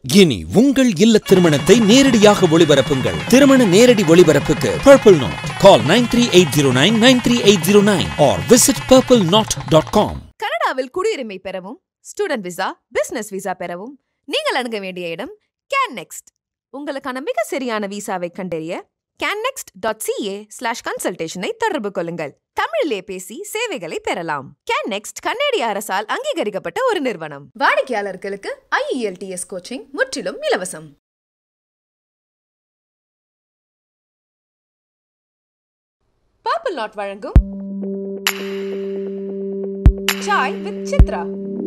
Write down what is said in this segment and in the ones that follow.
இனி உங்கள் இல்ல திருமணத்தை நேரடியாக ஒளிபரப்புங்கள் திருமண நேரடி ஒளிபரப்புக்கு Purple Knot call nine three eight zero nine nine three eight zero nine or visit Purple Knot dot com கனடாவில் குடியுரிமை பெறவும் ஸ்டூடெண்ட் விசா பிசினஸ் விசா பெறவும் நீங்கள் அணுக வேண்டிய இடம் கேன் நெக்ஸ்ட் உங்களுக்கான மிக சரியான விசாவை கண்டறிய கேன்னெக்ஸ்ட் டாட் சிஏ ஸ்லாஷ் கன்சல்டேஷனை தொடர்பு கொள்ளுங்கள் தமிழிலே பேசி சேவைகளை பெறலாம் கேன்னெக்ஸ்ட் கன்னடிய அரசால் அங்கீகரிக்கப்பட்ட ஒரு நிறுவனம் வாடிக்கையாளர்களுக்கு ஐஇஎல்டிஎஸ் கோச்சிங் முற்றிலும் இலவசம் பர்பிள் நாட் வழங்கும் சாய் வித் சித்ரா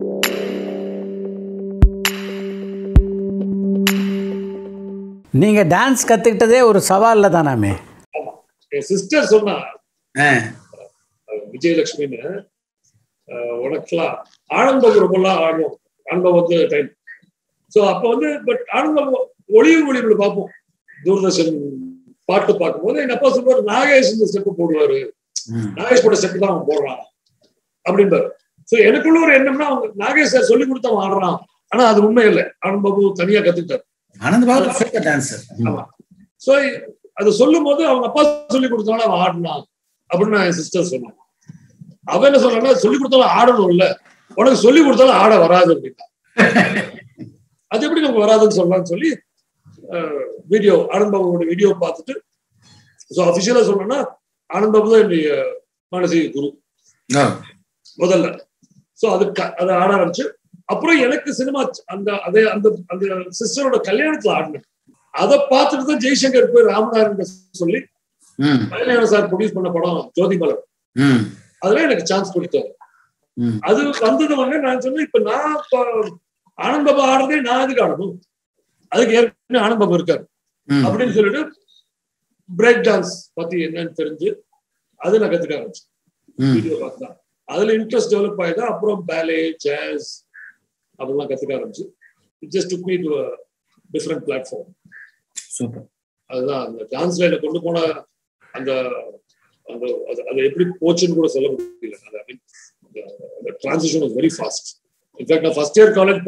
நீங்கள் டான்ஸ் கற்றுக்கிட்டதே ஒரு சவாலில் தானாமே ஆமா என் சிஸ்டர் சொன்னா ஆ அஹ் விஜயலட்சுமின்னு அஹ் உனக்கெல்லாம் ஆனந்தம் ரொம்பலாம் ஆடும் ஆனந்தம் வந்து டைம் ஸோ அப்போ வந்து பட் ஆனந்தம் ஒளிவு ஒளிவில் பார்ப்போம் தூர்தர்ஷன் பாட்டு பார்க்கும்போது எங்க அப்பா சொல்லுவார் நாகேஷ் இந்த ஸ்டெப்பு போடுவாரு ம். நாகேஷ் போட்ட ஸ்டெப் தான் அவன் போடுறான் அப்படின்பாரு ஸோ எனக்குள்ள ஒரு எண்ணம்னா அவங்க நாகேஷ் சார் சொல்லி கொடுத்து அவன் ஆடுறான் ஆனா அது உண்மை இல்லை ஆனந்த் பாபு தனியா கத்துக்கிட்டாரு ஆனந்த் பாபு சூப்பர் டான்சர் ஆமா சோ அது சொல்லும் போது அவங்க அப்பா சொல்லி கொடுத்தாலும் அவன் ஆடினான் அப்படின்னு நான் என் சிஸ்டர் சொன்னேன் அவன் என்ன சொல்றான்னா சொல்லி கொடுத்தாலும் ஆடணும் இல்ல உனக்கு சொல்லி கொடுத்தாலும் ஆட வராது அப்படின்னா அது எப்படி நமக்கு வராதுன்னு சொல்லலாம்னு சொல்லி வீடியோ ஆனந்த் பாபுவோட வீடியோ பார்த்துட்டு ஸோ அபிஷியலா சொல்லணும்னா ஆனந்த் பாபு தான் என்னுடைய மானசீக குரு முதல்ல சோ அது க- அதை ஆட ஆரம்பிச்சு அப்புறம் எனக்கு சினிமா அந்த அதே அந்த அந்த சிஸ்டரோட கல்யாணத்துல ஆடினேன் அதை பார்த்துட்டு தான் ஜெய்சங்கர் போய் ராமநாதன் சொல்லி ம் கல்யாணம் சார் ப்ரொடியூஸ் பண்ண படம் ஜோதிமலர் ம் அதுல எனக்கு சான்ஸ் கொடுத்தாரு ம் அது வந்தது உடனே நான் சொன்னேன் இப்ப நான் இப்ப ஆனந்த் பாபா ஆடுறதே நான் எதுக்கு ஆடணும் அதுக்கு ஏற்கனவே ஆனந்த் பாபா இருக்காரு ம் அப்படின்னு சொல்லிட்டு பிரேக் டான்ஸ் பத்தி என்னன்னு தெரிஞ்சு அது நான் கத்துக்க ஆரம்பிச்சேன் ம் வீடியோ பார்த்து தான் அதுல இன்ட்ரெஸ்ட் டெவலப் ஆயிதான் அப்புறம் பேலே ஜாஸ் அதெல்லாம் கத்துக்க ஆரம்பிச்சு just took me to different platform super அதுதான் அந்த டான்ஸ் லைனை கொண்டு போன அந்த அந்த அது அது எப்படி போச்சுன்னு கூட சொல்ல முடியல அது ஐ மீன் அந்த transition was very fast in fact நான் first year college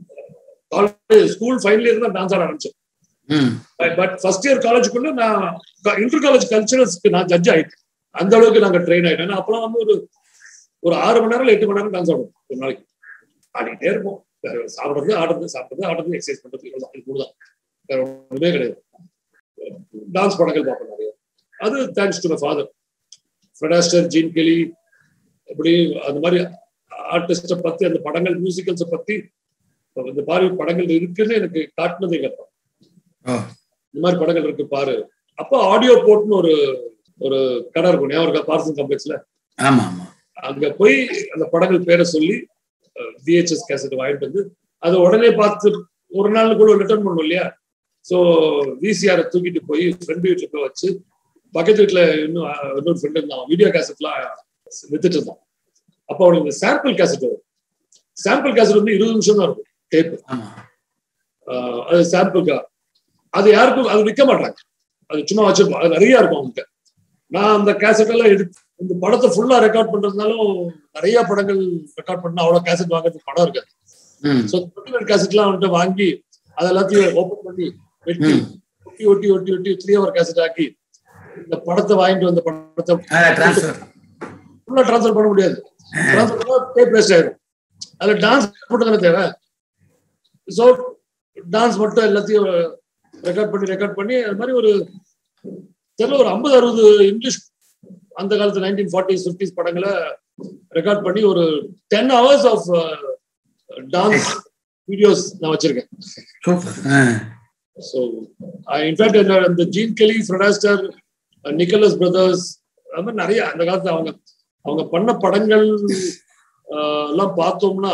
college school final year தான் டான்ஸ் ஆட ஆரம்பிச்சேன் ம் பட் ஃபர்ஸ்ட் இயர் காலேஜுக்குள்ள நான் இன்டர் காலேஜ் கல்ச்சரல்ஸ்க்கு நான் ஜட்ஜ் ஆயிட்டேன் அந்த அளவுக்கு நாங்க ட்ரெயின் ஆயிட்டோம் ஏன்னா அப்பெல்லாம் வந்து ஒரு ஒரு ஆறு மணி நேரம் இல்ல எட்டு மணி நேரம் டான்ஸ் ஆடும் ஒரு நாளைக்கு ஆடிக்கிட்டே இருப்போம் வேற சாப்பிடுறது ஆடுறது சாப்பிடுறது ஆடுறது எக்ஸசைஸ் பண்றது இவ்வளவுதான் இது கூட தான் வேற ஒண்ணுமே கிடையாது டான்ஸ் படங்கள் பார்ப்பேன் நிறைய அது thanks to my father Fred Astaire Gene Kelly இப்படி அந்த மாதிரி ஆர்டிஸ்ட பத்தி அந்த படங்கள் மியூசிக்கல்ஸை பத்தி இந்த மாதிரி படங்கள் இருக்குன்னு எனக்கு காட்டினது எங்க அப்பா ஓ இந்த மாதிரி படங்கள் இருக்கு பாரு அப்போ ஆடியோ போர்ட்னு ஒரு ஒரு கடை இருக்கும் ஞாபகம் இருக்கா பார்சல் காம்ப்ளெக்ஸ்ல ஆமா ஆமா அங்க போய் அந்த படங்கள் பேரை சொல்லி விஹெச்எஸ் கேசட் வாங்கிட்டு வந்து அதை உடனே பார்த்து ஒரு நாளுக்குள்ள ரிட்டர்ன் பண்ணும் இல்லையா ஸோ விசிஆரை தூக்கிட்டு போய் ஃப்ரெண்டு வீட்டுல போய் வச்சு பக்கத்து வீட்டுல இன்னும் அஹ், இன்னொரு ஃப்ரெண்டு இருந்தான் வீடியோ கேசட்லாம் வித்துட்டு இருந்தான் அப்போ அவனுக்கு இந்த சாம்பிள் கேசட் வரும் சாம்பிள் கேசட் வந்து இருபது நிமிஷம் தான் இருக்கும் டேப் ஆமா அது சாம்பிளுக்கா அது யாருக்கும் அது விற்க மாட்டாங்க அது சும்மா வச்சிருப்போம் அது நிறைய இருக்கும் அவங்ககிட்ட நான் அந்த கேசட் எல்லாம் எடுத்து இந்த படத்தை ஃபுல்லா ரெக்கார்ட் பண்றதுனாலும் நிறைய படங்கள் ரெக்கார்ட் பண்ணா அவ்வளவு கேசட் வாங்குறதுக்கு படம் இருக்காது ம் ஸோ கேசட்லாம் வந்துட்டு வாங்கி அது எல்லாத்தையும் ஓப்பன் பண்ணி வெட்டி ம். ஒட்டி ஒட்டி ஒட்டி ஒட்டி த்ரீ ஹவர் கேசட் ஆக்கி இந்த படத்தை வாங்கிட்டு வந்த படத்தை ட்ரான்ஸ்ஃபர் ஃபுல்லா ட்ரான்ஸ்ஃபர் பண்ண முடியாது ட்ரான்ஸ்ஃபர் பண்ணா டேப் வேஸ்ட் ஆயிடும் அதுல டான்ஸ் மட்டும் தானே தேவை ஸோ டான்ஸ் மட்டும் எல்லாத்தையும் ரெக்கார்ட் பண்ணி ரெக்கார்ட் பண்ணி அது மாதிரி ஒரு தெரியல ஒரு ஐம்பது அறுபது இங்கிலீஷ் அந்த காலத்து நைன்டீன் ஃபார்ட்டிஸ் ஃபிஃப்டிஸ் படங்களை ரெக்கார்ட் பண்ணி ஒரு ten hours of dance videos நான் வச்சிருக்கேன் சூப்பர் ஆ ஸோ இன்ஃபேக்ட் அந்த Gene Kelly Fred Astaire Nicholas Brothers அது மாதிரி நிறைய அந்த காலத்துல அவங்க அவங்க பண்ண படங்கள் அஹ், எல்லாம் பார்த்தோம்னா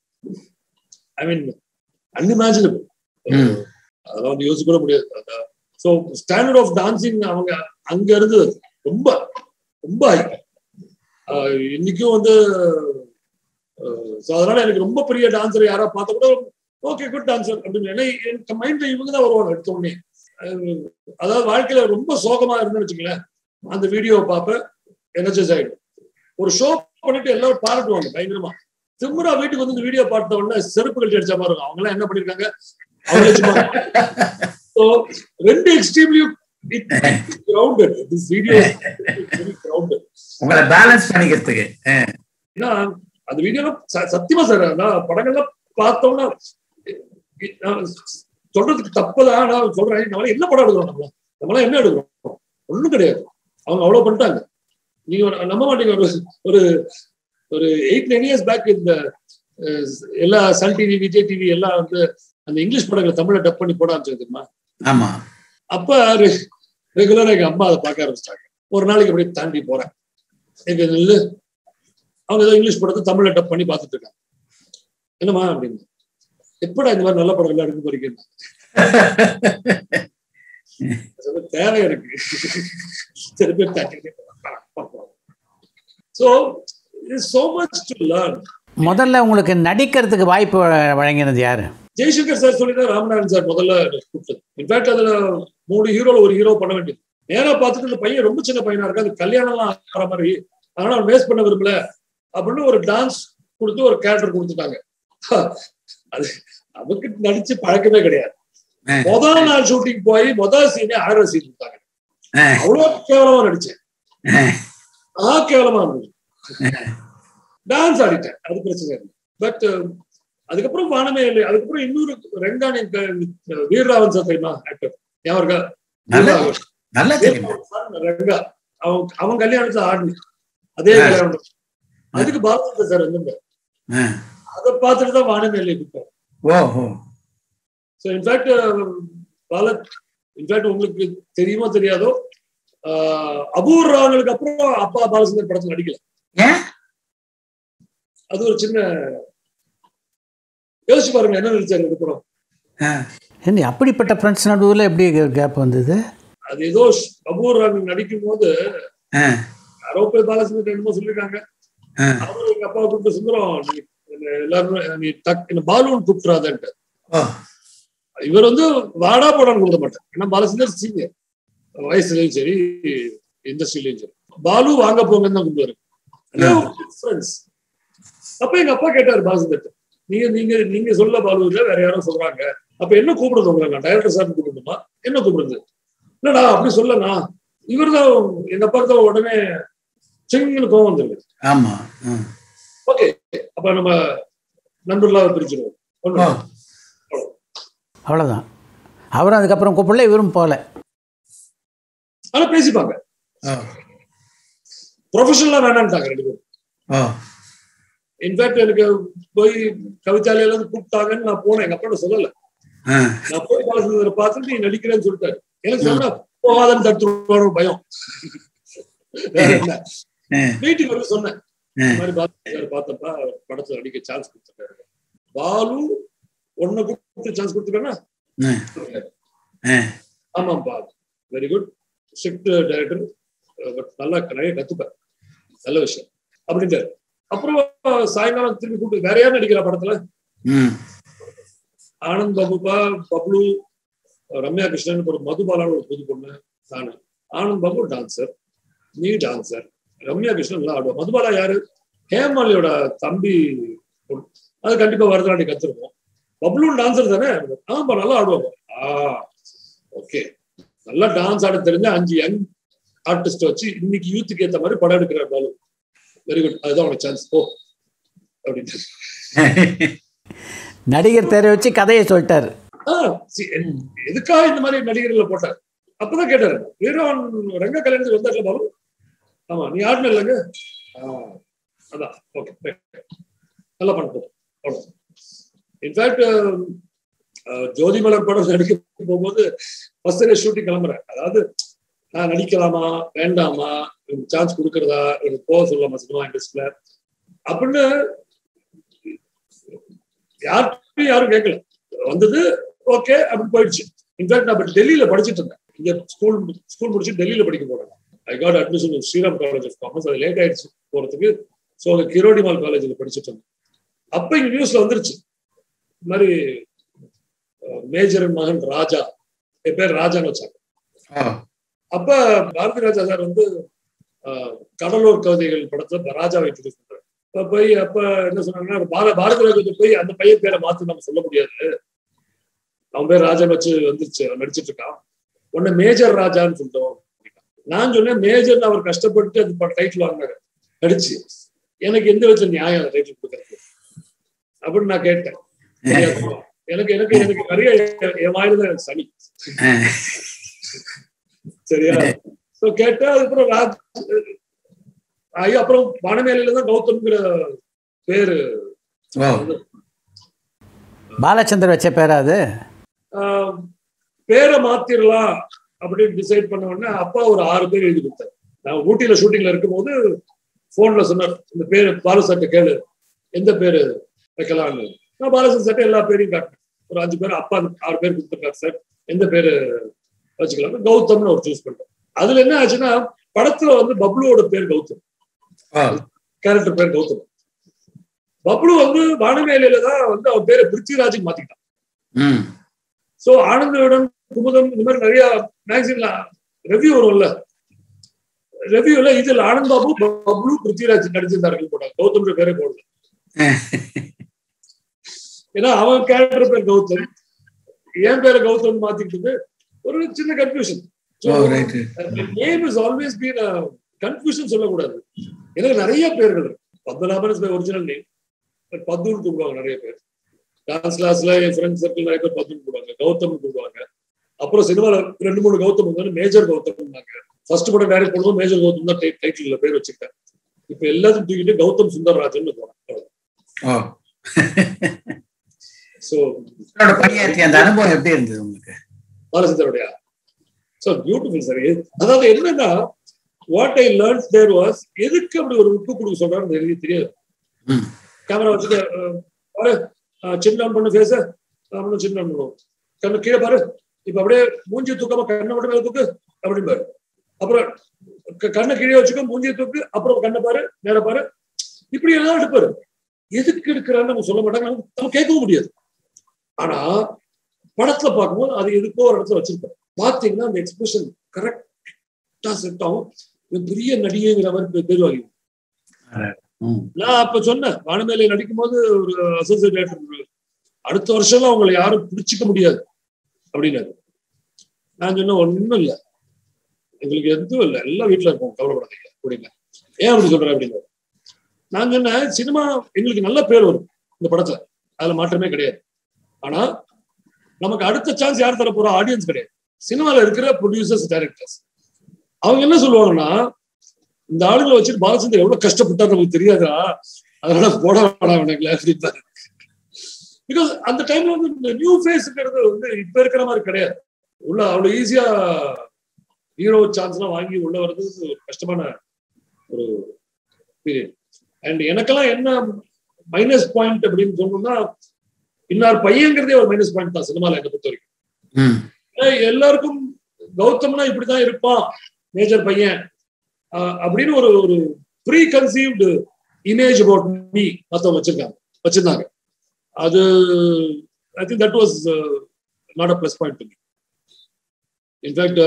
ஐ மீன் அன்இமேஜினபிள் ம். அதெல்லாம் வந்து யோசிக்க கூட முடியாது ஸோ ஸ்டாண்டர்ட் ஆஃப் டான்சிங் அவங்க அங்க இருந்து ரொம்ப ரொம்ப high. அஹ், இன்னைக்கும் வந்து ஸோ அதனால எனக்கு ரொம்ப பெரிய டான்சர் யாரா பார்த்தா கூட ஓகே குட் டான்சர் அப்படின்னு ஏன்னா எனக்கு மைண்ட்ல இவங்க தான் வருவாங்க எடுத்த உடனே அஹ், அதாவது வாழ்க்கையில ரொம்ப சோகமா இருந்துன்னு வச்சுங்களேன் அந்த வீடியோவை பார்ப்பேன் எனர்ஜைஸ் ஆயிடும் ஒரு ஷோ பண்ணிட்டு எல்லாரும் பாராட்டுவாங்க பயங்கரமா திமுறா வீட்டுக்கு வந்து இந்த வீடியோ பார்த்த உடனே செருப்பு கழிச்சு அடிச்ச மாதிரி இருக்கும் அவங்க எல்லாம் என்ன பண்ணிருக்காங்க அவங்களே சும்மா So, ரெண்டு எக்ஸ்ட்ரீம்லயும் grounded this video very grounded உங்களை பேலன்ஸ் பண்ணிக்கிறதுக்கு அஹ், ஏன்னா அந்த வீடியோ சத்தியமா சார் நான் படங்கள்லாம் பார்த்தோம்னா நான் சொல்றதுக்கு தப்புதான் நான் சொல்றேன் நம்மளால என்ன படம் எடுக்கிறோம் நம்மள நம்மளால என்ன எடுக்கிறோம் ஒண்ணும் கிடையாது அவங்க அவ்வளவு பண்ணிட்டாங்க நீங்க ஒரு- நம்ப மாட்டீங்க ஒரு ஒரு ஒரு எயிட் நைன் இயர்ஸ் பேக் இந்த அஹ், எல்லா சன் டிவி விஜய் டிவி எல்லாம் வந்து அந்த இங்கிலீஷ் படங்களை தமிழ்ல டப் பண்ணி போட ஆரம்பிச்சது தெரியுமா ஆமா அப்ப ரெகுலரா எங்க அம்மா அதை பார்க்க ஆரம்பிச்சிட்டாங்க ஒரு நாளைக்கு அப்படியே தாண்டி போறேன் எங்க நில்லு அவங்க ஏதோ இங்கிலீஷ் படத்தை தமிழ்ல டப் பண்ணி பார்த்துட்டு இருக்காங்க என்னம்மா அப்படின்னு எப்படா இந்த மாதிரி நல்ல படம் எல்லாம் எடுக்க போறீங்க தேவை எனக்கு சில பேர் தாண்டி so so much to learn முதல்ல உங்களுக்கு நடிக்கிறதுக்கு வாய்ப்பு வ- வழங்கினது யாரு ஜெய்சங்கர் சார் சொல்லி தான் ராமநாதன் சார் முதல்ல கூப்பிட்டது இன்ஃபேக்ட் அதுல மூணு ஹீரோல ஒரு ஹீரோ பண்ண வேண்டியது நேரா பார்த்துட்டு இந்த பையன் ரொம்ப சின்ன பையனா இருக்கு அது கல்யாணம்லாம் ஆகிற மாதிரி அதனால அவன் வேஸ்ட் பண்ண விரும்பல அப்படின்னு ஒரு டான்ஸ் கொடுத்து ஒரு கேரக்டர் கொடுத்துட்டாங்க அது நமக்கு நடிச்சு பழக்கமே கிடையாது அஹ், முதல் நாள் ஷூட்டிங் போய் முதல் சீனே ஆயிரம் சீன் கொடுத்தாங்க அஹ், அவ்வளவு கேவலமா நடிச்சேன் அஹ், ஆ கேவலமா இருந்தது டான்ஸ் ஆடிட்டேன் அது பிரச்சனை இல்லை பட் அதுக்கப்புறம் வானமே இல்லை அதுக்கப்புறம் இன்னொரு ரெங்கானி வீரராவன் சார் தெரியுமா ஆக்டர் ஞாபகம் இருக்கா? நல்ல வீரராகவன். நல்லா தெரியுமா வீரராகவன் ரெங்கா அவன் அவன் கல்யாணத்துல ஆடினு அதே ஆ. கல்யாணம் அதுக்கு பாலச்சந்திர சார் வந்து அஹ், அதை பார்த்துட்டு தான் வானமே இல்லை கொடுத்தார் ஓ ஓ ஸோ இன்ஃபேக்ட் பால இன்ஃபேக்ட் உங்களுக்கு தெரியுமோ தெரியாதோ ஆஹ், அபூர் ராவனுக்கு அப்புறம் அப்பா பாலச்சந்தர் படத்துல நடிக்கல ஏன் அது ஒரு சின்ன யோசிச்சு பாருங்க என்ன நடிச்சாரு அதுக்கப்புறம் அஹ், ஏண்டி அப்படிப்பட்ட ஃப்ரெண்ட்ஸ் நடுவில் எப்படி கேப் வந்தது அது ஏதோ அபூர் ராவன் நடிக்கும் போது அஹ், யாரோ போய் பாலச்சந்தர் என்னமோ சொல்லிருக்காங்க அஹ், அவரு எங்க அப்பாவை கூப்பிட்டு சுந்தரம் நீ என்னை எல்லாருமே நீ டக் என்ன பாலுன்னு கூப்பிட்டுறாதன்ட்டு ஓ இவர் வந்து வாடா போடான்னு கொடுக்க மாட்டார் ஏன்னா பாலச்சந்தர் சீனியர் வயசுலயும் சரி இண்டஸ்ட்ரியிலயும் சரி பாலு வாங்க போங்கன்னு தான் கூப்பிடுவாரு ஃப்ரெண்ட்ஸ் அப்ப எங்க அப்பா கேட்டாரு பாலச்சந்தர் நீங்க நீங்க நீங்க சொல்ல பாலு இல்ல வேற யாரும் சொல்றாங்க அப்ப என்ன கூப்பிடுறது உங்களை நான் டைரக்டர் சார் கூப்பிடணுமா என்ன கூப்பிடுறது இல்லடா அப்படி சொல்லனா இவர் தான் எங்க அப்பா தான் உடனே சிங்கன்னு கோவம் வந்துருக்கு ஆமா அஹ், ஓகே அப்ப நம்ம நண்பர்களாக பிரிச்சிருவோம் ஓ ஒண்ணு அவ்வளோதான் அவரும் அதுக்கப்புறம் கூப்பிடல இவரும் போகல ஆனா பேசிப்பாங்க ஓ ப்ரொஃபஷனலா வேணான்ட்டாங்க ரெண்டு பேரும் ஓ இன்ஃபேக்ட் எனக்கு போய் கவிதாலயில இருந்து கூப்பிட்டாங்கன்னு நான் போனேன் எங்க அப்பா சொல்லல அஹ், நான் போய் பாலச்சந்திர பார்த்துட்டு நீ நடிக்கிறேன்னு சொல்லிட்டாரு எனக்கு சொன்னா போகாதன்னு தடுத்துருவாரு பயம் வேற என்ன அஹ், வீட்டுக்கு வந்து சொன்னேன் இந்த அஹ், மாதிரி பாலச்சந்திர பார்த்தப்ப படத்துல நடிக்க சான்ஸ் கொடுத்துருக்காரு பாலு ஒன்னு கூப்பிட்டு சான்ஸ் கொடுத்துருக்கானா அஹ், அஹ், ஆமாப்பா very good strict director but நல்லா நிறைய கத்துப்பேன் நல்ல விஷயம் அப்படின்ட்டாரு அப்புறம் சாயங்காலம் திரும்பி கூப்பிட்டு வேற யார் நடிக்கிற படத்துல ம், ஆனந்த் பாபுப்பா பப்ளு ரம்யா கிருஷ்ணன் ஒரு மதுபாலான ஒரு புது பொண்ணு நானு ஆனந்த் பாபு டான்சர் நீ டான்சர் ரம்யா கிருஷ்ணன் நல்லா ஆடுவா மதுபாலா யாரு ஹேமாலியோட தம்பி பொண்ணு அது கண்டிப்பா வரதராண்டி கத்துருவோம் பப்ளும் டான்சர் தானே ஆமா நல்லா ஆடுவாங்க ஆ ஓகே நல்லா டான்ஸ் ஆட தெரிஞ்ச அஞ்சு யங் ஆர்டிஸ்ட் வச்சு இன்னைக்கு யூத்துக்கு ஏத்த மாதிரி படம் எடுக்கிறார் பாலு வெரி குட் அதுதான் உனக்கு சான்ஸ் போ அப்படின்ட்டு நடிகர் தேரை வச்சு கதையை சொல்லிட்டாரு ஆ, சி- எதுக்காக இந்த மாதிரி நடிகர்களை போட்டார் அப்பதான் கேட்டாரு வீரவன் ரங்க கல்யாணத்துக்கு வந்தார்ல பாபு ஆமா நீ ஆடின இல்லைங்க ஆ, அதான் ஓகே நல்லா பண்ணுவோம் அவ்வளோ இன்ஃபேக்ட் ஜோதி மலர் படம் நடிக்க போகும்போது ஃபர்ஸ்ட் டே ஷூட்டிங் கிளம்புறேன் அதாவது நான் நடிக்கலாமா வேண்டாமா சான்ஸ் கொடுக்கறதா எனக்கு போக சொல்லலாமா சினிமா இண்டஸ்ட்ரியில அப்படின்னு யார்கிட்டையும் யாரும் கேட்கல வந்தது ஓகே அப்படி போயிடுச்சு இன்ஃபேக்ட் நான் இப்ப டெல்லியில படிச்சுட்டு இருந்தேன் இங்க ஸ்கூல் ஸ்கூல் முடிச்சு டெல்லியில படிக்க போறேன் I got admission Shriram college of commerce அது லேட் ஆயிடுச்சு போறதுக்கு ஸோ கிரோடிமால் காலேஜில் படிச்சுட்டு இருந்தேன் அப்ப இங்க நியூஸ்ல வந்துருச்சு இந்த மாதிரி மேஜரின் மகன் ராஜா என் பேர் ராஜான்னு வச்சாங்க ஓ அப்ப பாரதி ராஜா சார் வந்து அஹ், கடலூர் கவிதைகள் படத்துல ராஜாவை இன்ட்ரடியூஸ் பண்றாரு அப்ப போய் அப்ப என்ன சொன்னாங்கன்னா பார பாரதி ராஜா போய் அந்த பையன் பேரை மாத்து நம்ம சொல்ல முடியாது அவன் பேர் ராஜா வச்சு வந்துருச்சு அவன் நடிச்சிட்டு இருக்கான் உன்னை மேஜர் ராஜான்னு சொல்லிட்டோம் நான் சொன்னேன் மேஜர்னு அவர் கஷ்டப்பட்டு அது டைட்டில் வாங்கினாரு நடிச்சு எனக்கு எந்த விதத்துல நியாயம் அந்த டைட்டில் கொடுக்கறது அப்படின்னு நான் கேட்டேன் எனக்கு எனக்கு எனக்கு நிறைய என் வாயில தான் எனக்கு சனி அஹ், சரியா சோ கேட்டா அதுக்கப்புறம் ராஜ் ஐயோ அப்புறம் வானமேலையில தான் கௌதம்ங்கிற பேரு ஓ பாலச்சந்தர் வச்ச பேரா அது ஆஹ், பேரை மாத்திரலாம் அப்படின்னு டிசைட் பண்ண உடனே அப்பா ஒரு ஆறு பேர் எழுதி கொடுத்தாரு நான் ஊட்டியில ஷூட்டிங்ல இருக்கும்போது போன்ல சொன்னார் இந்த பேரு பாலசட்டை கேளு எந்த பேரு வைக்கலாம்னு நான் பாலசன் சட்டை எல்லா பேரையும் காட்டினேன் ஒரு அஞ்சு பேர் அப்பா ஆறு பேர் கொடுத்துருக்காரு சார் எந்த பேரு வச்சுக்கலாம் கௌதம்னு ஒரு சூஸ் பண்ணிட்டேன் அதுல என்ன ஆச்சுன்னா படத்துல வந்து பப்ளுவோட பேர் கௌதம் ஓ கேரக்டர் பேர் கௌதம் பப்ளு வந்து வானவேலையில தான் வந்து அவன் பேரை பிருத்திவிராஜுக்கு மாத்திக்கிட்டான் ம் சோ ஆனந்தவிடன் குமுதம் இந்த மாதிரி நிறைய மேகசின்ல ரெவ்யூ வரும்ல ரெவ்யூல இதுல ஆனந்த் பாபு பப்ளு பிருத்திவிராஜ் நடிச்சிருந்தார்கள் போட்டாங்க கௌதம்ன்ற பேரே போடல ஏன்னா அவன் கேரக்டர் பேர் கௌதம் என் பேரை கௌதம் மாத்திக்கிட்டு ஒரு சின்ன confusion oh right name is always been confusion சொல்லக்கூடாது எனக்கு நிறைய பேர்கள் இருக்கு பத்மநாபன் ஒரிஜினல் நேம் பத்துன்னு கூப்பிடுவாங்க நிறைய பேர் டான்ஸ் கிளாஸ்ல என் ஃப்ரெண்ட் சர்க்கிள் நிறைய பேர் பத்துன்னு கூப்பிடுவாங்க கௌதம் கூப்பிடுவாங்க அப்புறம் சினிமால ரெண்டு மூணு கௌதம் வந்து மேஜர் கௌதம் ஃபர்ஸ்ட் படம் டைரக்ட் பண்ணும்போது மேஜர் கௌதம் தான் டைட்டில் பேர் வச்சுக்கிட்டேன் இப்ப எல்லாத்தையும் தூக்கிட்டு கௌதம் சுந்தரராஜன் போனேன் ஓ ஸோ உங்களோட பணியாற்றிய அந்த அனுபவம் எப்படி இருந்தது உங்களுக்கு பாலச்சந்தருடைய ஸோ பியூட்டிஃபுல் சார் அதாவது என்னன்னா what I learn there was எதுக்கு அப்படி ஒரு உப்பு கொடுக்க சொல்றாருன்னு எனக்கு தெரியாது ம் கேமரா வச்சுட்டு அஹ், பாரு அஹ், சின்ன பண்ணு ஃபேஸ நம்மளும் சின்ன பண்ணுவோம் கண்ணு கீழே பாரு இப்ப அப்படியே மூஞ்சி தூக்காம கண்ணை மட்டும் மேல தூக்கு அப்படின்னு பாரு அப்புறம் க- கண்ணை கீழே வச்சுக்கோ மூஞ்சியை தூக்கு அப்புறம் கண்ணை பாரு நேர பாரு இப்படி எல்லாம் எடுப்பாரு எதுக்கு எடுக்கிறான்னு நம்ம சொல்ல மாட்டாங்க நம்ம நம்ம கேட்கவும் முடியாது ஆனா படத்துல பார்க்கும்போது அது எதுக்கோ ஒரு இடத்துல வச்சிருப்பாரு பாத்தீங்கன்னா அந்த எக்ஸ்பிரஷன் கரெக்டா செட் ஆகும் இவன் பெரிய நடிகைங்கிற மாதிரி பே- பேர் வாங்கி ம் நான் அப்ப சொன்னேன் வானமேலை நடிக்கும் போது ஒரு அசோசியேட் டைரக்டர் அடுத்த வருஷம்லாம் அவங்களை யாரும் பிடிச்சிக்க முடியாது அப்படின்னாரு நான் சொன்னேன் ஒண்ணும் இல்ல எங்களுக்கு எதுவும் இல்லை எல்லாம் வீட்டுல இருக்கோம் கவலைப்படாதீங்க அப்படிங்க ஏன் அப்படி சொல்ற அப்படின்னு நான் சொன்னேன் சினிமா எங்களுக்கு நல்ல பேர் வரும் இந்த படத்துல அதுல மாற்றமே கிடையாது ஆனா நமக்கு அடுத்த சான்ஸ் யார் தர போறோம் ஆடியன்ஸ் கிடையாது சினிமால இருக்கிற ப்ரொடியூசர்ஸ் டைரக்டர்ஸ் அவங்க என்ன சொல்லுவாங்கன்னா இந்த ஆளுங்களை வச்சுட்டு பாலச்சந்தர் எவ்வளவு கஷ்டப்பட்டாரு நமக்கு தெரியாதா அதனால போட வேணாம் எனக்கு அப்படின்பாரு பிகாஸ் அந்த டைம்ல வந்து இந்த நியூ ஃபேஸ்ங்கிறது வந்து இப்ப இருக்கிற மாதிரி கிடையாது உள்ள அவ்வளவு ஈஸியா ஹீரோ சான்ஸ் எல்லாம் வாங்கி உள்ள வர்றது ஒரு கஷ்டமான ஒரு பீரியட் அண்ட் எனக்கெல்லாம் என்ன மைனஸ் பாயிண்ட் அப்படின்னு சொன்னோம்னா இன்னார் பையங்கிறதே ஒரு மைனஸ் பாயிண்ட் தான் சினிமால என்னை பொறுத்த வரைக்கும் ம் ஏன்னா எல்லாருக்கும் கௌதம்னா இப்படிதான் இருப்பான் மேஜர் பையன் ஆஹ் அப்படின்னு ஒரு ஒரு preconceived image about me மத்தவங்க வச்சிருக்காங்க வச்சிருந்தாங்க அது I think that was not a plus point me in fact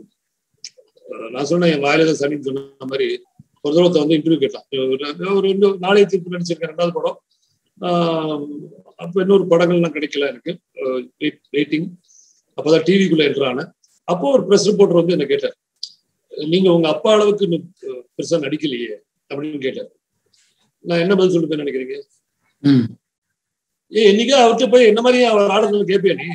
நான் சொன்னேன் என் வாயில தான் சனின்னு சொன்ன மாதிரி ஒரு தடவை வந்து இன்டர்வியூ கேட்டான் ஒரு- ஒரு ரெண்டு நாளைய தீர்ப்பு நடிச்சிருக்கேன் ரெண்டாவது படம் ஆஹ் அப்ப இன்னொரு படங்கள்லாம் கிடைக்கல எனக்கு வெயிட்டிங் அப்பதான் டிவிக்குள்ள என்ட்ரான அப்போ ஒரு பிரஸ் ரிப்போர்ட்டர் வந்து என்ன கேட்டார் நீங்க உங்க அப்பா அளவுக்கு இன்னும், அஹ், பெருசா நடிக்கலையே அப்படின்னு கேட்டார் நான் என்ன பதில் சொல்லிட்டு நினைக்கிறீங்க ம் ஏ என்னைக்கா அவர்கிட்ட போய் என்ன மாதிரி அவர் ஆடுறதுன்னு கேட்பியா நீ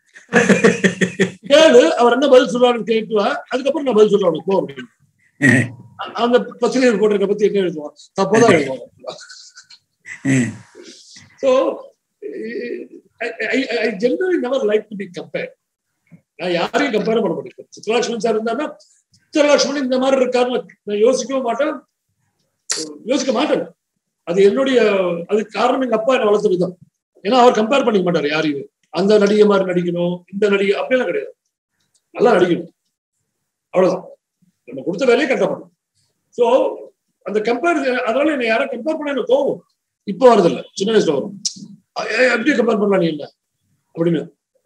கேளு அவர் என்ன பதில் சொல்றாருன்னு கேட்டுவா அதுக்கப்புறம் நான் பதில் சொல்றேன் உனக்கு போ அப்படின்னு அ- அந்த பத்திரிகை ரிப்போர்ட்டரை பத்தி என்ன எழுதுவான் தப்பதான் எழுதுவாங்க ம் so I generally never like to be compare நான் யாரையும் கம்பேர் பண்ண மாட்டேன் சித்ரலட்சுமன் சார் இருந்தாருன்னா சித்ரலட்சுமன் இந்த மாதிரி இருக்காருன்னு நான் யோசிக்கவும் மாட்டேன் யோசிக்க மாட்டேன் அது என்னுடைய அதுக்கு காரணம் எங்க அப்பா என்ன வளர்த்த விதம் ஏன்னா அவர் கம்பேர் பண்ணிக்க மாட்டார் யாரையும் அந்த நடிகை மாதிரி நடிக்கணும் இந்த நடிகை அப்படியெல்லாம் கிடையாது நல்லா நடிக்கணும் அவ்வளவுதான் நம்ம கொடுத்த வேலையை கரெக்டாக பண்ணணும் ஸோ அந்த கம்பேர் அதனால என்ன யாரும் கம்பேர் பண்ண எனக்கு கோவம் இப்போ வரதில்ல சின்ன வயசுல வரும் அ- ஏ, எப்படி கம்பேர் பண்ணலாம் நீ என்ன அப்படின்னு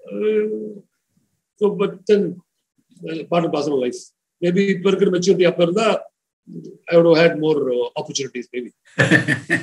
so but then part parcel life maybe இப்போ இருக்கிற மெச்சூரிட்டி அப்போ இருந்தா I would have had more opportunities maybe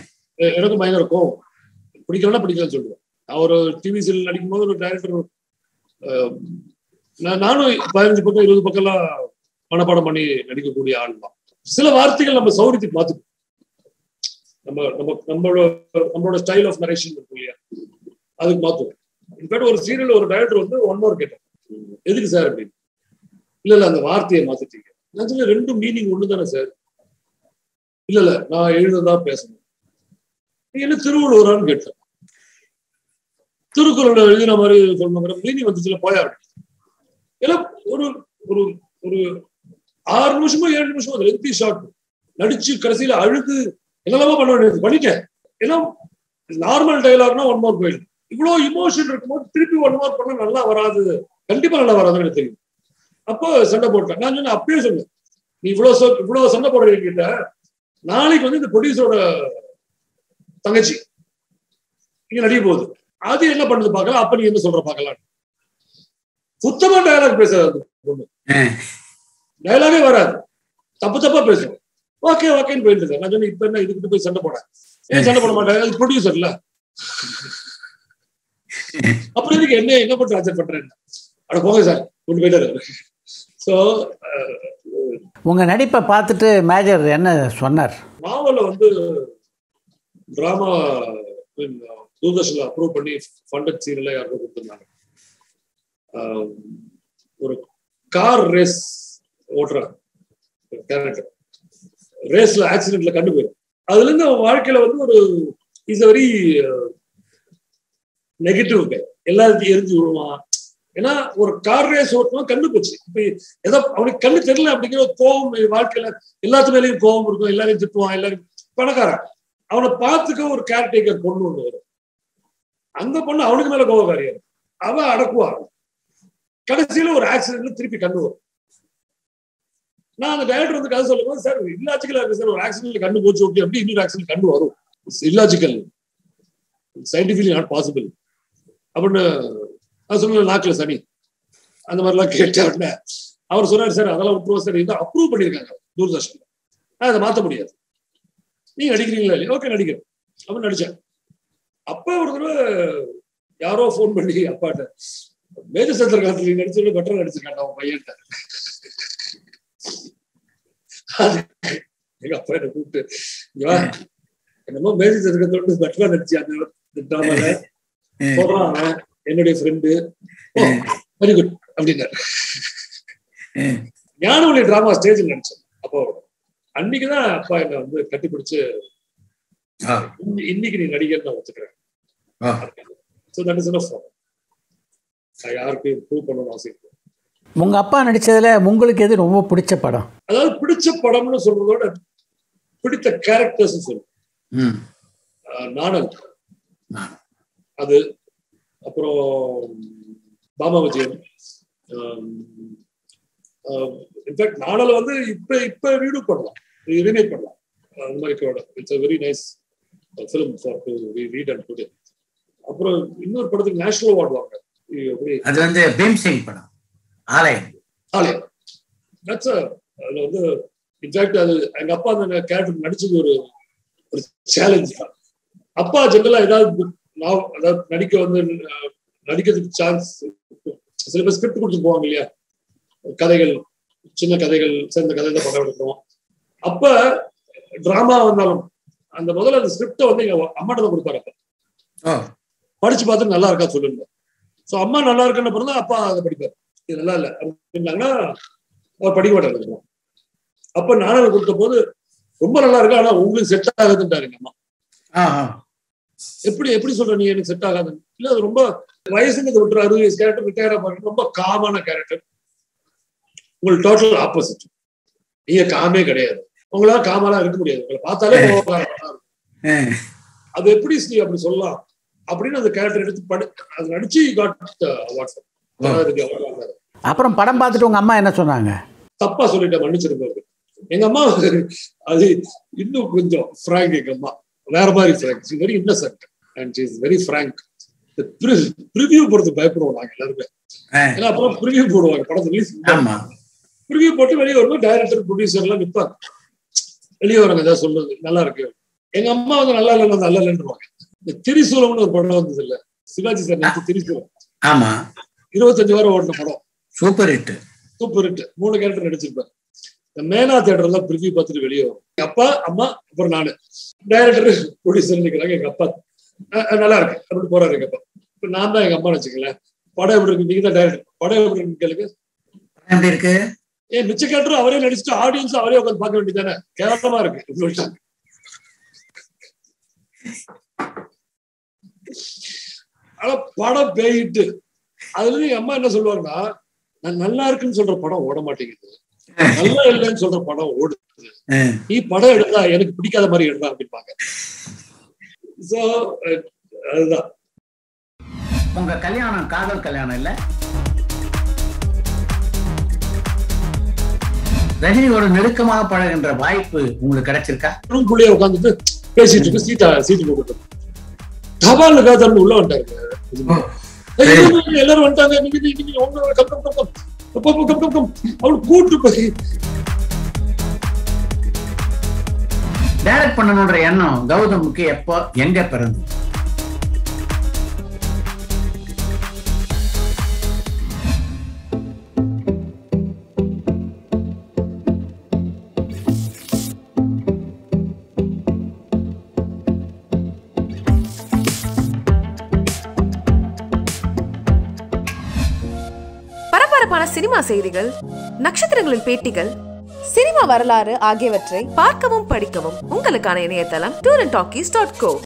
எனக்கு பயங்கர கோவம் பிடிக்கலன்னா பிடிக்கலன்னு சொல்லுவேன் நான் ஒரு டிவி சீரியல் நடிக்கும் போது ஒரு டைரக்டர் அஹ், நான் நானும் பதினஞ்சு பக்கம் இருபது பக்கம்லாம் மனப்பாடம் பண்ணி நடிக்கக்கூடிய ஆள் தான் சில வார்த்தைகள் நம்ம சௌரியத்துக்கு மாத்துக்கணும் நம்ம நம்ம நம்மளோட நம்மளோட ஸ்டைல் ஆஃப் நரேஷன் இருக்கும் இல்லையா அதுக்கு மாத்துவோம் இன்ஃபேக்ட் ஒரு சீரியல் ஒரு டைரக்டர் வந்து ஒன் மோர் கேட்டேன் எதுக்கு சார் அப்படின்னு இல்ல இல்ல அந்த வார்த்தையை மாத்திட்டீங்க நான் சொன்னேன் ரெண்டும் மீனிங் ஒண்ணு தானே சார் இல்ல இல்ல நான் எழுததான் பேசணும் நீ என்ன திருவள்ளுவரான்னு கேட்டேன் திருக்குறளை எழுதின மாதிரி சொல்லணுங்கிற மீனிங் வந்துச்சுல போயா ஏன்னா ஒரு ஒரு ஒரு ஆறு நிமிஷமோ ஏழு நிமிஷமோ அது லென்த்தி ஷார்ட் நடிச்சு கடைசியில அழுது என்னெல்லாமோ பண்ண வேண்டியது பண்ணிட்டேன் ஏன்னா நார்மல் டைலாக்னா ஒன் மோர் போயிடுது இவ்வளவு இமோஷன் இருக்கும்போது திருப்பி ஒன் மோர் பண்ண நல்லா வராது கண்டிப்பா நல்லா வராதுன்னு எனக்கு தெரியும் அப்போ சண்டை போட்டேன் நான் சொன்னேன் அப்பயே சொன்னேன் நீ இவ்வளவு சொ- இவ்வளவு சண்டை போடுற கிட்ட நாளைக்கு வந்து இந்த ப்ரொடியூசரோட தங்கச்சி இங்க நடிக்க போகுது அது என்ன பண்ணுது பார்க்கலாம் அப்ப நீ என்ன சொல்ற பார்க்கலாம் சுத்தமா டயலாக் பேசாது பொண்ணு டயலாகே வராது தப்பு தப்பா பேசும் ஓகே ஓகேன்னு போயிட்டு இருக்கேன் நான் சொன்னேன் இப்ப என்ன இதுக்கிட்ட போய் சண்டை போட ஏன் சண்டை போட மாட்டேன் அது ப்ரொடியூசர் இல்ல அப்புறம் இதுக்கு என்ன என்ன பண்ணி டார்ச்சர் பண்றேன் அட போங்க சார் கொண்டு போயிட்டாரு சோ உங்க நடிப்பை பார்த்துட்டு மேஜர் என்ன சொன்னார் நாவல வந்து டிராமா தூர்தர்ஷன்ல அப்ரூவ் பண்ணி ஃபண்டட் சீரியல யாருக்கும் கொடுத்துருந்தாங்க ஆஹ் ஒரு கார் ரேஸ் ஓட்டுற கேரக்டர் ரேஸ்ல ஆக்சிடென்ட்ல கண்டு போயிடும் அதுல இருந்து அவன் வாழ்க்கையில வந்து ஒரு இஸ் வெரி நெகட்டிவ் எல்லாத்தையும் எரிஞ்சு விடுவான் ஏன்னா ஒரு கார் ரேஸ் ஓட்டணும் கண்ணு போச்சு இப்ப ஏதோ அவனுக்கு கண்ணு தெரியல அப்படிங்கிற ஒரு கோபம் வாழ்க்கையில எல்லாத்து மேலேயும் கோபம் இருக்கும் எல்லாரையும் திட்டுவான் எல்லாரும் பணக்காரன் அவனை பார்த்துக்க ஒரு கேர்டேக்கர் பொண்ணு ஒண்ணு வரும் அந்த பொண்ணு அவனுக்கு மேல கோபக்காரியா இருக்கும். அவன் அடக்குவான் கடைசியில ஒரு ஆக்சிடென்ட்ல திருப்பி கண்ணு வரும் நான் அந்த டைரக்டர் வந்து கதை சொல்லும்போது சார் இல்லாஜிக்கலா இருக்கு சார் ஒரு ஆக்சிடென்ட்ல கண்ணு போச்சு ஓகே அப்படி இன்னொரு ஆக்சிடென்ட் கண்ணு வரும் இல்லாஜிக்கல் சயின்டிபிகலி நாட் பாசிபிள் அப்படின்னு நான் சொன்ன நாக்குல சனி அந்த மாதிரிலாம் கேட்ட உடனே அவர் சொன்னார் சார் அதெல்லாம் விட்டுருவோம் சார் இதை அப்ரூவ் பண்ணியிருக்காங்க தூர்தர்ஷன்ல நான் அதை மாத்த முடியாது நீங்க நடிக்கிறீங்களா இல்லையா ஓகே நடிக்கிறேன் அப்படின்னு நடிச்சேன் அப்ப ஒரு தடவை யாரோ ஃபோன் பண்ணி அப்பாட்ட மேஜர் சந்திர காலத்துல நீ நடிச்சு பெட்டரா நடிச்சிருக்காங்க அவன் பையன்ட்ட அது எங்க அப்பா என்ன கூப்பிட்டு "இங்க வா, என்னமோ மேஜர் சந்திரகத்தோடு பெட்டரா நடிச்சு அந்த டிராமால சொல்றான் அவன் என்னுடைய ஃப்ரெண்டு வெரி குட் அப்படின்னாரு ஞானவழி டிராமா ஸ்டேஜில் நடிச்சேன் அப்போ அன்னைக்குதான் அப்பா என்ன வந்து கட்டிப்பிடிச்சு இன்னி- இன்னைக்கு நீ நடிகர் நான் ஒத்துக்கிறேன் so that is enough for me. நான் யாருக்கும் ப்ரூவ் பண்ணணும்னு அவசியம் இல்லை. உங்க அப்பா நடிச்சதுல உங்களுக்கு எது ரொம்ப பிடிச்ச படம் அதாவது பிடிச்ச படம்னு சொல்றதோட பிடித்த கேரக்டர்ஸ் சொல்லுவேன் ம் அஹ் நாணல் நாணல். அது அப்புறம் பாமா விஜயன் இன்ஃபேக்ட் நாணல் வந்து இப்ப இப்ப ரீடு பண்ணலாம் ரீமேக் பண்ணலாம் அந்த மாதிரி it's very nice film for to read and today அப்புறம் இன்னொரு படத்துக்கு நேஷனல் அவார்டு வாங்க எப்படி அது வந்து பீம்சிங் படம் ஆலயம் ஆலயம் தட்ஸ் அதுல வந்து இன்ஃபேக்ட் அது எங்க அப்பா அந்த கேரக்டர் நடிச்சது ஒரு ஒரு சேலஞ்ச் தான் அப்பா ஜெனரலா ஏதாவது நான் அதாவது நடிக்க வந்து அஹ், நடிக்கிறதுக்கு சான்ஸ் சில பேர் ஸ்கிரிப்ட் கொடுத்து போவாங்க இல்லையா கதைகள் சின்ன கதைகள் சேர்ந்த கதை தான் படம் எடுக்கிறோம் அப்ப டிராமா வந்தாலும் அந்த முதல்ல அந்த ஸ்கிரிப்டை வந்து எங்க அம்மாட்ட தான் கொடுப்பாரு அப்ப ஓ படிச்சு பார்த்து நல்லா இருக்கா சொல்லுங்க சோ அம்மா நல்லா இருக்குன்னு அப்புறம் தான் அப்பா அதை படிப்பார் இது நல்லா இல்ல அப்படின்னாங்கன்னா அவர் படிக்க மாட்டாரு அப்ப நானல் கொடுத்த போது ரொம்ப நல்லா இருக்கு ஆனா உங்களுக்கு செட் ஆகுதுன்றாரு எங்க அம்மா ஆ ஆ. எப்படி எப்படி சொல்ற நீ எனக்கு செட் ஆகாது இல்ல அது ரொம்ப வயசுங்கிறது விட்டுரு அறுபது வயசு கேரக்டர் ரிட்டையர் ஆக ரொம்ப காமான கேரக்டர் உங்களுக்கு டோட்டல் ஆப்போசிட் நீங்க காமே கிடையாது உங்களால காமெல்லாம் இருக்க முடியாது உங்களை பார்த்தாலே கோவக்காரனா இருக்கும். ஆ. அது எப்படி ஸ்ரீ அப்படி சொல்லலாம் அப்படின்னு அந்த கேரக்டர் எடுத்து படி அது நடிச்சு காட் வாட்ஸ்அப் அப்புறம் படம் பார்த்துட்டு உங்க அம்மா என்ன சொன்னாங்க தப்பா சொல்லிட்டேன் மன்னிச்சிருப்பாரு எங்க அம்மா அது இன்னும் கொஞ்சம் ஃப்ராங்க் எங்க அம்மா வேற மாதிரி frank very innocent and is very frank preview போடுறது பயப்படுவோம் நாங்க எல்லாருமே ஆ. ஏன்னா அப்புறம் ப்ரிவியூ போடுவாங்க படம் ரிலீஸ் ஆமா ப்ரிவியூ போட்டு வெளியே வரும்போது டைரக்டர் ப்ரொடியூசர் எல்லாம் நிப்பாங்க வெளியே வரவங்க ஏதாவது சொல்றது நல்லா இருக்கு எங்க அம்மா வந்து நல்லா இல்லைன்னு நல்லா இல்லைன்றுவாங்க இந்த திரிசூலம்னு ஒரு படம் வந்தது இல்ல சிவாஜி சார் நடிச்ச திரிசூலம் ஆமா இருபத்தஞ்சு வாரம் ஓடின படம் சூப்பர் ஹிட் சூப்பர் ஹிட் மூணு கேரக்டர் நடிச்சிருப்பேன் இந்த மேனா தேட்டர்ல ப்ரிவியூ பார்த்துட்டு வெளியே வரும் எங்க அப்பா அம்மா அப்புறம் நானு டைரக்டர் ப்ரொடியூசர் நிக்கிறாங்க எங்க அப்பா அஹ் அஹ் நல்லா இருக்கு அப்படி போறாரு எங்க அப்பா இப்ப நான் தான் எங்க அம்மா வச்சுக்கலேன் படம் எப்படி இருக்கு நீங்க தான் டைரக்டர் படம் எப்படி இருக்குன்னு கேளுங்க எப்படி இருக்கு ஏன் மிச்ச கேரக்டர் அவரே நடிச்சுட்டு ஆடியன்ஸ் அவரே உட்காந்து பார்க்க வேண்டியதானே கேவலமா இருக்கு இப்படி சொல்லிட்டாங்க ஆனா படம் பேயிட்டு அதுல இருந்து எங்க அம்மா என்ன சொல்லுவாங்கன்னா நான் நல்லா இருக்குன்னு சொல்ற படம் ஓட மாட்டேங்குது நல்லா இல்லைன்னு சொல்ற படம் ஓடுது அஹ், நீ படம் எடுத்தா எனக்கு பிடிக்காத மாதிரி எடுத்தா அப்படிம்பாங்க சோ அதுதான் உங்க கல்யாணம் காதல் கல்யாணம் இல்ல ரஜினியோட நெருக்கமாக பழகின்ற வாய்ப்பு உங்களுக்கு கிடைச்சிருக்கா ரூம்குள்ளேயே உட்காந்துட்டு பேசிட்டு இருக்கு சீட்டா சீட்டு போட்டு தபால் காதல் உள்ள வந்துட்டாரு ஓ, ஏய், இல்ல, இல்ல, இல்ல, எல்லாரும் வந்துட்டாங்க நீங்க நீங்க நீங்க ஒண்ணு come come come come come come come come அவள் கூட்டு போய் டைரக்ட் பண்ணணுன்ற எண்ணம் கௌதமுக்கு எப்போ எங்க பிறந்து பரபரப்பான சினிமா செய்திகள் நட்சத்திரங்களின் பேட்டிகள் சினிமா வரலாறு ஆகியவற்றை பார்க்கவும் படிக்கவும் உங்களுக்கான இணையதளம் tour and talkies dot go